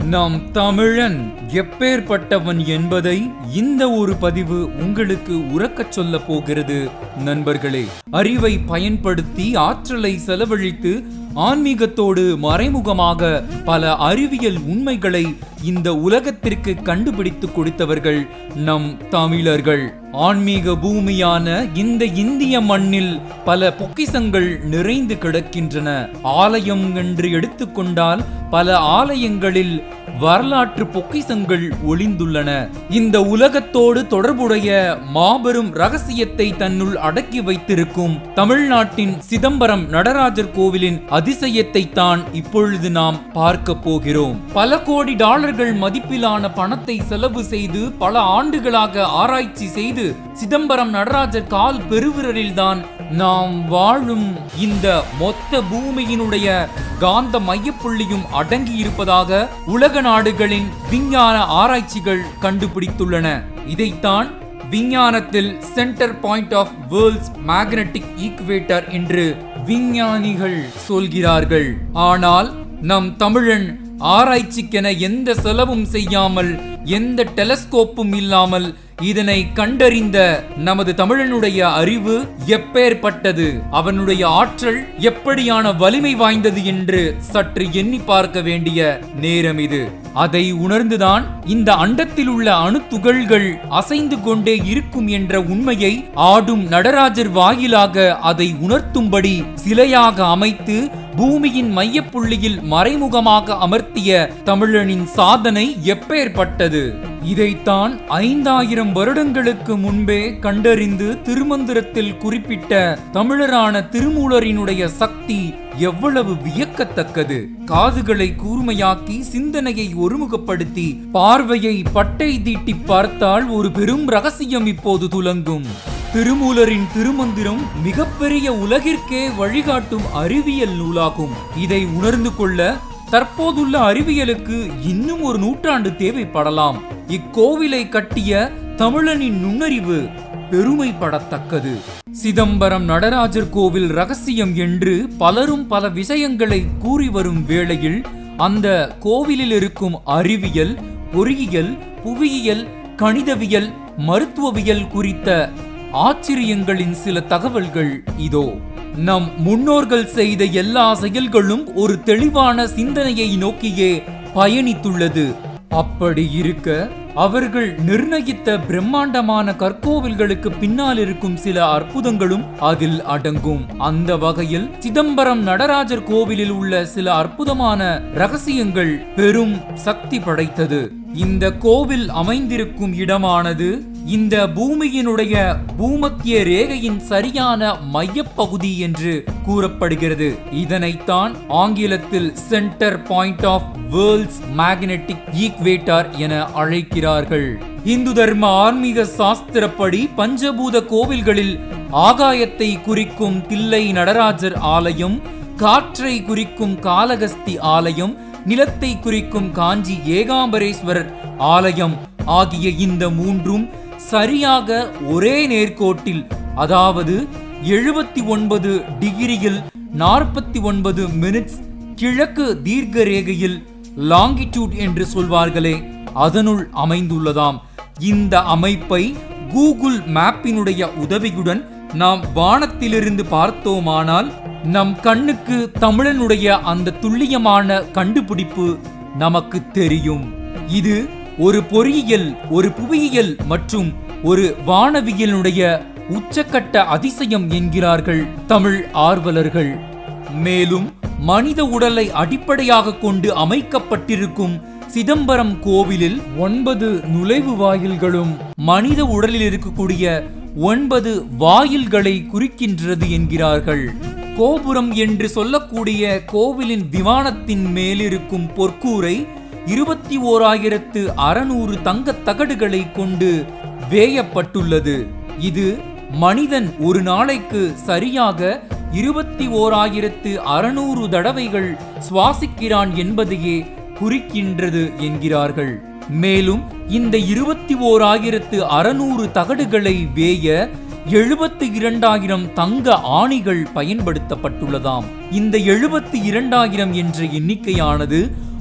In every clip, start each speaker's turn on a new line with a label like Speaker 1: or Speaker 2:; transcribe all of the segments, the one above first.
Speaker 1: நம் தமிழன் எப்பேற்பட்டவன் என்பதை இந்த ஒரு பதிவு உங்களுக்கு உறக்கச் சொல்ல போகிறது நண்பர்களே அறிவை பயன்படுத்தி ஆற்றலை செலவழித்து ஆன்மீகத்தோடு மறைமுகமாக பல அறிவியல் உண்மைகளை இந்த உலகத்திற்கு கண்டுபிடித்து கொடுத்தவர்கள் நம் தமிழர்கள் ஆன்மீக பூமியான இந்த இந்திய மண்ணில் பல பொக்கிசங்கள் நிறைந்து கிடக்கின்றன ஆலயம் என்று எடுத்துக்கொண்டால் பல ஆலயங்களில் வரலாற்று பொக்கிசங்கள் ஒளிந்துள்ளன இந்த உலகத்தோடு தொடர்புடைய மாபெரும் ரகசியத்தை தன்னுள் அடக்கி வைத்திருக்கும் தமிழ்நாட்டின் சிதம்பரம் நடராஜர் கோவிலின் அதிசயத்தை தான் இப்பொழுது நாம் பார்க்க போகிறோம் பல கோடி டாலர்கள் மதிப்பிலான பணத்தை செலவு செய்து பல ஆண்டுகளாக ஆராய்ச்சி செய்து சிதம்பரம் நடராஜர் கால் பெருவிரலில்தான் நாம் வாழும் இந்த மொத்த பூமியினுடைய காந்த மையப்புள்ளியும் அடங்கி இருப்பதாக உலக நாடுகளின் விஞ்ஞான ஆராய்ச்சிகள் கண்டுபிடித்துள்ளன இதைத்தான் விஞ்ஞானத்தில் centre point of world's magnetic equator என்று விஞ்ஞானிகள் சொல்கிறார்கள் ஆனால் நம் தமிழன் ஆராய்ச்சிக்கென எந்த செலவும் செய்யாமல் எந்த டெலஸ்கோப்பும் இல்லாமல் இதனை கண்டறிந்த நமது தமிழனுடைய அறிவு எப்பேற்பட்டது அவனுடைய ஆற்றல் எப்படியான வலிமை வாய்ந்தது என்று சற்று எண்ணி பார்க்க வேண்டிய நேரம் இது அதை உணர்ந்துதான் இந்த அண்டத்தில் உள்ள அணுத்துகள்கள் அசைந்து கொண்டே இருக்கும் என்ற உண்மையை ஆடும் நடராஜர் வாயிலாக அதை உணர்த்தும்படி சிலையாக அமைத்து பூமியின் மையப்புள்ளியில் மறைமுகமாக அமர்த்திய தமிழனின் சாதனை எப்பேற்பட்டது இதைத்தான் ஐந்தாயிரம் வருடங்களுக்கு முன்பே கண்டறிந்து திருமந்திரத்தில் குறிப்பிட்ட தமிழரான திருமூலரினுடைய சக்தி எவ்வளவு வியக்கத்தக்கது காதுகளை கூர்மையாக்கி சிந்தனையை ஒருமுகப்படுத்தி பார்வையை பட்டை தீட்டி பார்த்தால் ஒரு பெரும் ரகசியம் இப்போது துலங்கும் திருமூலரின் திருமந்திரம் மிகப்பெரிய உலகிற்கே வழிகாட்டும் அறிவியல் நூலாகும் இதை உணர்ந்து கொள்ள தற்போதுள்ள அறிவியலுக்கு இன்னும் ஒரு நூற்றாண்டு தேவைப்படலாம் இக்கோவிலை கட்டிய தமிழனின் நுண்ணறிவு பெருமைப்படத்தக்கது சிதம்பரம் நடராஜர் கோவில் ரகசியம் என்று பலரும் பல விஷயங்களை கூறி வரும் வேளையில் அந்த கோவிலில் இருக்கும் அறிவியல் பொறியியல் புவியியல் கணிதவியல் மருத்துவவியல் குறித்த ஆச்சரியங்களின் சில தகவல்கள் இதோ நம் முன்னோர்கள் செய்த எல்லா செயல்களும் ஒரு தெளிவான சிந்தனையை நோக்கியே பயணித்துள்ளது அப்படி இருக்க அவர்கள் நிர்ணயித்த பிரம்மாண்டமான கற்கோவில்களுக்கு பின்னால் இருக்கும் சில அற்புதங்களும் அதில் அடங்கும் அந்த வகையில் சிதம்பரம் நடராஜர் கோவிலில் உள்ள சில அற்புதமான ரகசியங்கள் பெரும் சக்தி படைத்தது இந்த கோவில் அமைந்திருக்கும் இடமானது இந்த பூமியினுடைய பூமத்திய ரேகையின் சரியான மையப்பகுதி என்று கூறப்படுகிறது இதனைத்தான் ஆங்கிலத்தில் centre point of world's magnetic equator என அழைக்கிறார்கள் இந்து தர்ம ஆன்மீக சாஸ்திரப்படி பஞ்சபூத கோவில்களில் ஆகாயத்தை குறிக்கும் தில்லை நடராஜர் ஆலயம் காற்றை குறிக்கும் காலகஸ்தி ஆலயம் நிலத்தை குறிக்கும் காஞ்சி ஏகாம்பரேஸ்வரர் ஆலயம் ஆகிய இந்த மூன்றும் சரியாக ஒரே நேர்கோட்டில் அதாவது எழுபத்தி ஒன்பது டிகிரியில் நாற்பத்தி ஒன்பது மினிட்ஸ் கிழக்கு தீர்க்க ரேகையில் லாங்கிடியூட் என்று சொல்வார்களே அதனுள் அமைந்துள்ளதாம் இந்த அமைப்பை கூகுள் மேப்பினுடைய உதவியுடன் நாம் வானத்திலிருந்து பார்த்தோமானால் நம் கண்ணுக்கு தமிழனுடைய அந்த துல்லியமான கண்டுபிடிப்பு நமக்கு தெரியும் இது ஒரு பொறியியல் ஒரு புவியியல் மற்றும் ஒரு வானவியலுடைய உச்சக்கட்ட அதிசயம் என்கிறார்கள் தமிழ் ஆர்வலர்கள் மேலும் மனித உடலை அடிப்படையாக கொண்டு அமைக்கப்பட்டிருக்கும் சிதம்பரம் கோவிலில் ஒன்பது நுழைவு வாயில்களும் மனித உடலில் இருக்கக்கூடிய ஒன்பது வாயில்களை குறிக்கின்றது என்கிறார்கள் கோபுரம் என்று சொல்லக்கூடிய கோவிலின் விமானத்தின் மேலிருக்கும் பொற்கூரை இருபத்தி ஓராயிரத்து அறநூறு தங்கத் தகடுகளை கொண்டு வேயப்பட்டுள்ளது இது மனிதன் ஒரு நாளைக்கு சரியாக இருபத்தி ஓராயிரத்து அறநூறு தடவைகள் சுவாசிக்கிறான் என்பதையே குறிக்கின்றது என்கிறார்கள் மேலும் இந்த இருபத்தி ஓராயிரத்து அறநூறு தகடுகளை வேய எழுபத்தி இரண்டாயிரம் தங்க ஆணிகள் பயன்படுத்தப்பட்டுள்ளதாம் இந்த எழுபத்தி இரண்டாயிரம் என்ற எண்ணிக்கையானது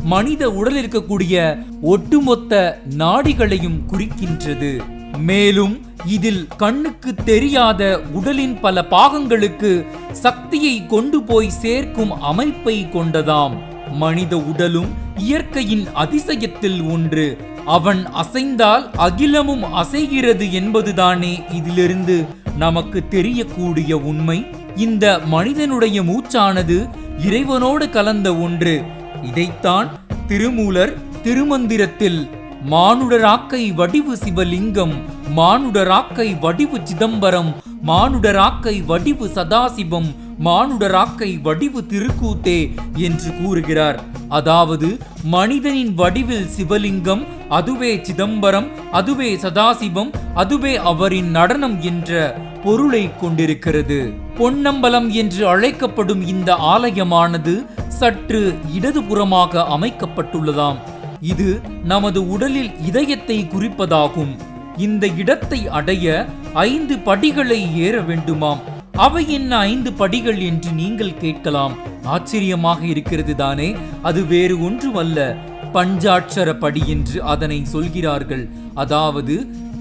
Speaker 1: மனித உடலில் இருக்கக்கூடிய ஒட்டுமொத்த நாடிகளையும் குறிக்கின்றது மேலும் இதில் கண்ணுக்கு தெரியாத உடலின் பல பாகங்களுக்கு சக்தியை கொண்டு போய் சேர்க்கும் அமைப்பை கொண்டதாம் மனித உடலும் இயற்கையின் அதிசயத்தில் ஒன்று அவன் அசைந்தால் அகிலமும் அசைகிறது என்பதுதானே இதிலிருந்து நமக்கு தெரியக்கூடிய உண்மை இந்த மனிதனுடைய மூச்சானது இறைவனோடு கலந்த ஒன்று இதைத்தான் திருமூலர் திருமந்திரத்தில் மானுடராக்கை வடிவு சிவலிங்கம் மானுடராக்கை வடிவு சிதம்பரம் மானுடராக்கை வடிவு சதாசிவம் மானுடராக்கை வடிவு திருக்கூத்தே என்று கூறுகிறார் அதாவது மனிதனின் வடிவில் சிவலிங்கம் அதுவே சிதம்பரம் அதுவே சதாசிவம் அதுவே அவரின் நடனம் என்ற பொருளை கொண்டிருக்கிறது பொன்னம்பலம் என்று அழைக்கப்படும் இந்த ஆலயமானது சற்று இடதுபுறமாக அமைக்கப்பட்டுள்ளதாம் இது நமது உடலில் இதயத்தை குறிப்பதாகும் இந்த இடத்தை அடைய ஐந்து படிகளை ஏற வேண்டுமாம் அவை என்ன ஐந்து படிகள் என்று நீங்கள் கேட்கலாம் ஆச்சரியமாக இருக்கிறது தானே அது வேறு ஒன்றுமல்ல பஞ்சாட்சர படி என்று அதனை சொல்கிறார்கள் அதாவது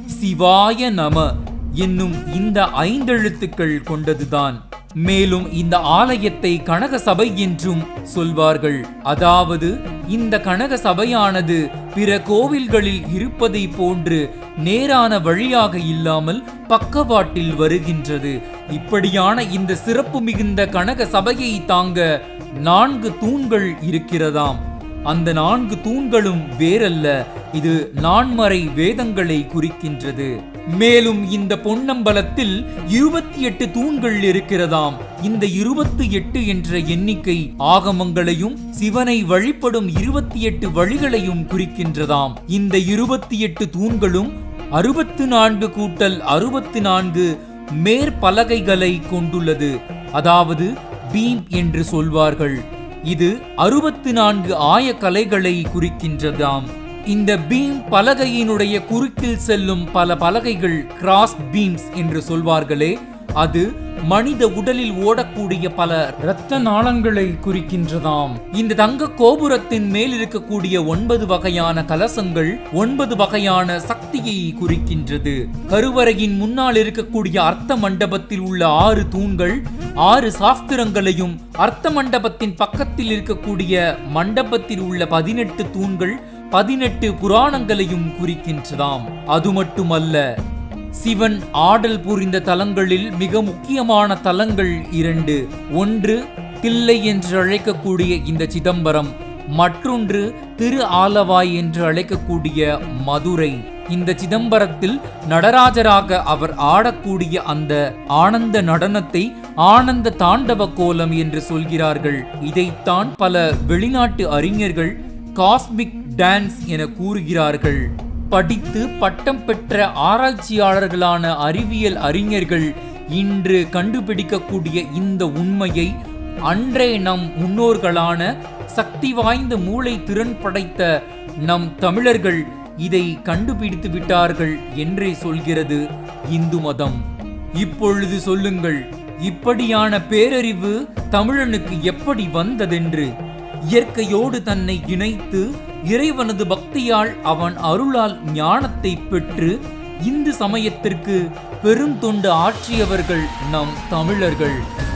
Speaker 1: சிவாய நம என்னும் இந்த ஐந்தெழுத்துக்கள் கொண்டதுதான் மேலும் இந்த ஆலயத்தை கனக சபை என்றும் சொல்வார்கள் அதாவது இந்த கனக சபையானது பிற கோவில்களில் இருப்பதை போன்று நேரான வழியாக இல்லாமல் பக்கவாட்டில் வருகின்றது இப்படியான இந்த சிறப்பு மிகுந்த கனக சபையை தாங்க நான்கு தூண்கள் இருக்கிறதாம் அந்த நான்கு தூண்களும் வேறல்ல இது நான்மறை வேதங்களை குறிக்கின்றது மேலும் இந்த பொன்னம்பலத்தில் இருபத்தி எட்டு தூண்கள் இருக்கிறதாம் இந்த இருபத்தி எட்டு என்ற எண்ணிக்கை ஆகமங்களையும் சிவனை வழிபடும் இருபத்தி எட்டு வழிகளையும் குறிக்கின்றதாம் இந்த இருபத்தி எட்டு தூண்களும் அறுபத்து நான்கு கூட்டல் அறுபத்தி நான்கு மேற்பலகைகளை கொண்டுள்ளது அதாவது பீம் என்று சொல்வார்கள் இது அறுபத்து நான்கு ஆயக்கலைகளை குறிக்கின்றதாம் இந்த பீம் பலகையினுடைய குறுக்கில் செல்லும் பல பலகைகள் கிராஸ் பீம்ஸ் என்று சொல்வார்களே அது மனித உடலில் ஓடக்கூடிய பல இரத்த நாளங்களை குறிக்கின்றதாம் இந்த தங்க கோபுரத்தின் மேல் இருக்கக்கூடிய ஒன்பது வகையான கலசங்கள் ஒன்பது வகையான சக்தியை குறிக்கின்றது கருவறையின் முன்னால் இருக்கக்கூடிய அர்த்த மண்டபத்தில் உள்ள ஆறு தூண்கள் ஆறு சாஸ்திரங்களையும் அர்த்த மண்டபத்தின் பக்கத்தில் இருக்கக்கூடிய மண்டபத்தில் உள்ள பதினெட்டு தூண்கள் பதினெட்டு புராணங்களையும் குறிக்கின்றதாம் அது மட்டுமல்ல சிவன் ஆடல் புரிந்த தலங்களில் மிக முக்கியமான தலங்கள் இரண்டு ஒன்று தில்லை என்று அழைக்கக்கூடிய இந்த சிதம்பரம் மற்றொன்று திரு ஆலவாய் என்று அழைக்கக்கூடிய மதுரை இந்த சிதம்பரத்தில் நடராஜராக அவர் ஆடக்கூடிய அந்த ஆனந்த நடனத்தை ஆனந்த தாண்டவ கோலம் என்று சொல்கிறார்கள் இதைத்தான் பல வெளிநாட்டு அறிஞர்கள் காஸ்மிக் டான்ஸ் என கூறுகிறார்கள் படித்து பட்டம் பெற்ற ஆராய்ச்சியாளர்களான அறிவியல் அறிஞர்கள் இன்று கண்டுபிடிக்கக்கூடிய இந்த உண்மையை அன்றே நம் முன்னோர்களான சக்தி வாய்ந்த மூளை திறன் படைத்த நம் தமிழர்கள் இதை கண்டுபிடித்து விட்டார்கள் என்றே சொல்கிறது இந்து மதம் இப்பொழுது சொல்லுங்கள் இப்படியான பேரறிவு தமிழனுக்கு எப்படி வந்ததென்று இயற்கையோடு தன்னை இணைத்து இறைவனது பக்தியால் அவன் அருளால் ஞானத்தை பெற்று இந்து சமயத்திற்கு பெரும் தொண்டு ஆற்றியவர்கள் நம் தமிழர்கள்